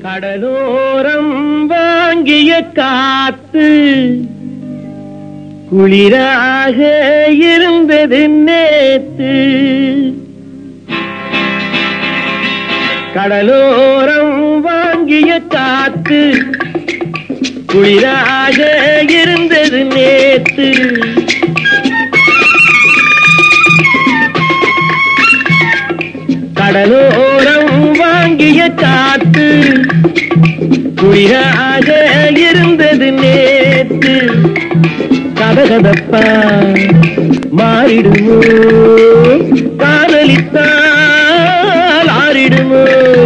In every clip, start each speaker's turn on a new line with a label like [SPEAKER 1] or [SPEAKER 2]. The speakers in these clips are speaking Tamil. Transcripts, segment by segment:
[SPEAKER 1] கடலோரம் வாங்கிய காத்து குளிராக இருந்தது நேத்து கடலோரம் வாங்கிய காத்து குளிராக இருந்தது நேத்து கடலோரம் வாங்கிய காத்து குளிராக இருந்தது நேத்து கதகதப்பா மாறிடுமோ காதலித்தால் ஆறிடுமோ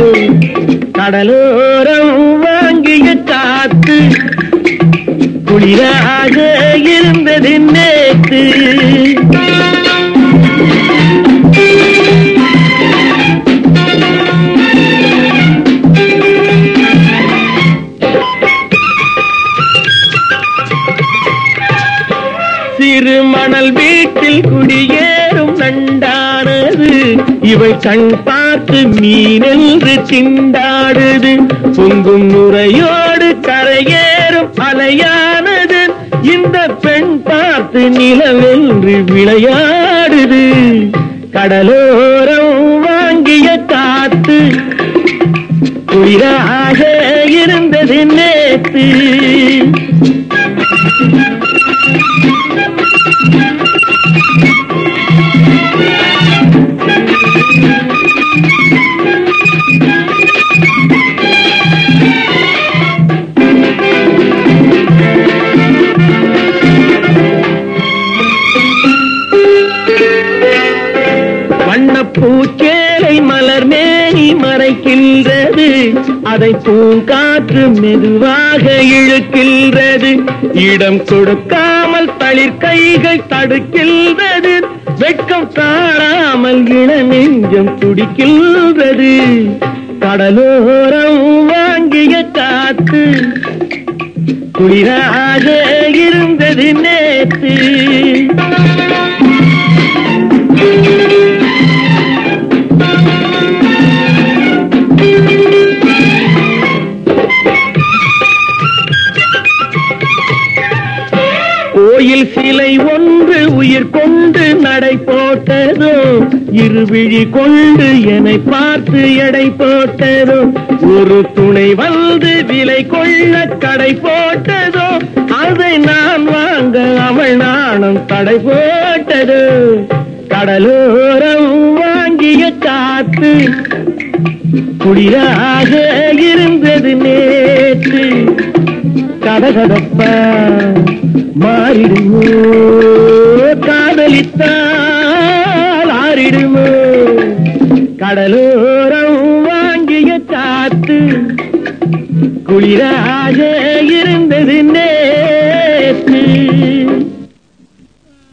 [SPEAKER 1] கடலோரம் வாங்கிய காத்து குளிராக இருந்தது நேத்து சிறு மணல் வீட்டில் குடியேறும் நண்டானது இவை கண் பார்த்து மீனென்று திண்டாடுது பொங்கும் நுரையோடு கரையேறும் அலையானது இந்த பெண் பார்த்து நிலவென்று விளையாடுது கடலோரம் வாங்கிய காத்து குளிராக இருந்தது நேத்து வண்ணப்பூச்சேலை மலர் மேனி மறைக்கின்றது அதை பூங்காற்று மெதுவாக இழுக்கின்றது இடம் கொடுக்காமல் தளிர் கைகள் தடுக்கின்றது வெட்கம் தாழாமல் இள நெஞ்சம் துடிக்கின்றது கடலோரம் வாங்கிய காத்து குளிராக இருந்தது நேத்து கோயில் சிலை ஒன்று உயிர் கொண்டு நடை போட்டதோ இருவிழி கொண்டு என்னை பார்த்து எடை போட்டதோ ஒரு துணை வந்து விலை கொள்ள கடை போட்டதோ அதை நான் வாங்க அவள் நாணம் தடை போட்டது கடலோரம் வாங்கிய காத்து குளிராக இருந்தது நேற்று கதகதப்ப மாறிடுமோ காதலித்தால் ஆறிடுமோ கடலோரம் வாங்கிய காத்து குளிராக இருந்தது நேற்று